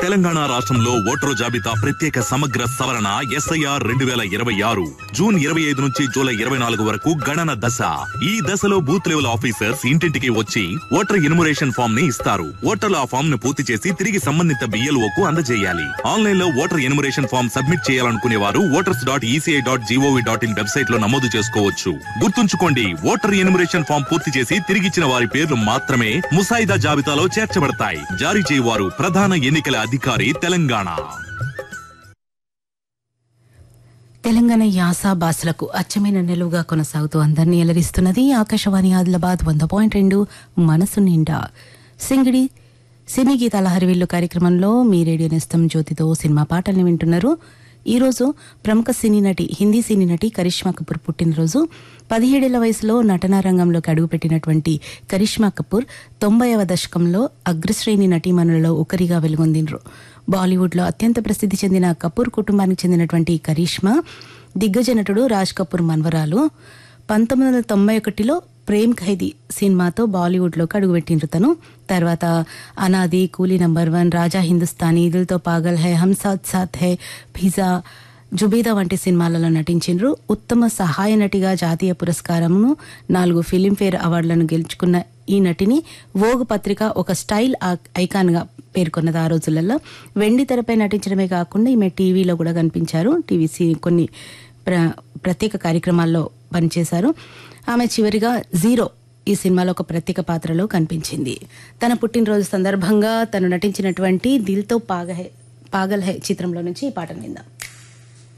తెలంగాణ రాష్ట్రంలో ఓటరు జాబితా ప్రత్యేక సమగ్ర సవరణ ఎస్ఐఆర్ రెండు వేల ఇరవై ఆరు జూన్ ఇరవై ఐదు నుంచి జూలై ఇరవై నాలుగు వరకు గణన దశ ఈ దశలో బూత్ లెవెల్ ఆఫీసర్స్ ఇంటింటికి వచ్చి ఓటర్ ఇన్మురేషన్ ఫామ్ ని ఇస్తారు ఓటర్లు ఆ ఫామ్ ను పూర్తి చేసి తిరిగి సంబంధిత బిఎల్ఓ కు అందజేయాలి ఆన్లైన్ లో ఓటర్ ఇన్మురేషన్ ఫామ్ సబ్మిట్ చేయాలనుకునే వారు voters dot ECI dot gov dot in website లో నమోదు చేసుకోవచ్చు గుర్తుంచుకోండి ఓటర్ ఇన్మురేషన్ ఫామ్ పూర్తి చేసి తిరిగిచ్చిన వారి పేర్లు మాత్రమే ముసాయిదా జాబితాలో చేర్చబడతాయి జారీ చేయవారు ప్రధాన ఎన్నికల అధికారి తెలంగాణ తెలంగాణ యాస భాషలకు అచ్చమైన నిలువుగా కొనసాగుతూ అందరినీ ఎలరిస్తున్నది ఆకాశవాణి ఆదిలాబాద్ వంద పాయింట్ రెండు మనసు నిండా సింగిడి సినీ గీతాల హరివిల్లు కార్యక్రమంలో మీ రేడియో నేస్తం జ్యోతితో సినిమా పాటల్ని వింటున్నారు ఈరోజు ప్రముఖ సినీ నటి హిందీ సినీ నటి కరిష్మా కపూర్ పుట్టినరోజు పదిహేడేళ్ల వయసులో నటనా రంగంలోకి అడుగుపెట్టినటువంటి కరిష్మా కపూర్ తొంభైవ దశకంలో అగ్రశ్రేణి నటీమణులలో ఒకరిగా వెలుగొందిండ్రు బాలీవుడ్లో అత్యంత ప్రసిద్ధి చెందిన కపూర్ కుటుంబానికి చెందినటువంటి కరిష్మా దిగ్గజ నటుడు రాజ్ కపూర్ మన్వరాలు పంతొమ్మిది వందల తొంభై ఒకటిలో ప్రేమ్ ఖైదీ సినిమాతో బాలీవుడ్లోకి అడుగుపెట్టిండ్రు తను తర్వాత Anari Coolie number one Raja Hindustani Dil To Pagal Hai Hum Saath Saath high pizza Zubeda వంటి సినిమాలలో నటించిండ్రు ఉత్తమ సహాయ నటిగా జాతీయ పురస్కారమును నాలుగు ఫిలింఫేర్ అవార్డులను గెలుచుకున్న ఈ నటిని వోగ్ పత్రిక ఒక స్టైల్ ఐకాన్ గా పేర్కొన్నది ఆ రోజులలో వెండి తెరపై నటించడమే కాకుండా ఈమె టీవీలో కూడా కనిపించారు టీవీ సీ- కొన్ని ప్ర ప్రత్యేక కార్యక్రమాల్లో పనిచేశారు ఆమె చివరిగా జీరో ఈ సినిమాలో ఒక ప్రత్యేక పాత్రలో కనిపించింది తన పుట్టినరోజు సందర్భంగా తను నటించినటువంటి దిల్తో పాగ హై పాగల్ హై చిత్రంలో నుంచి ఈ పాటను విందాం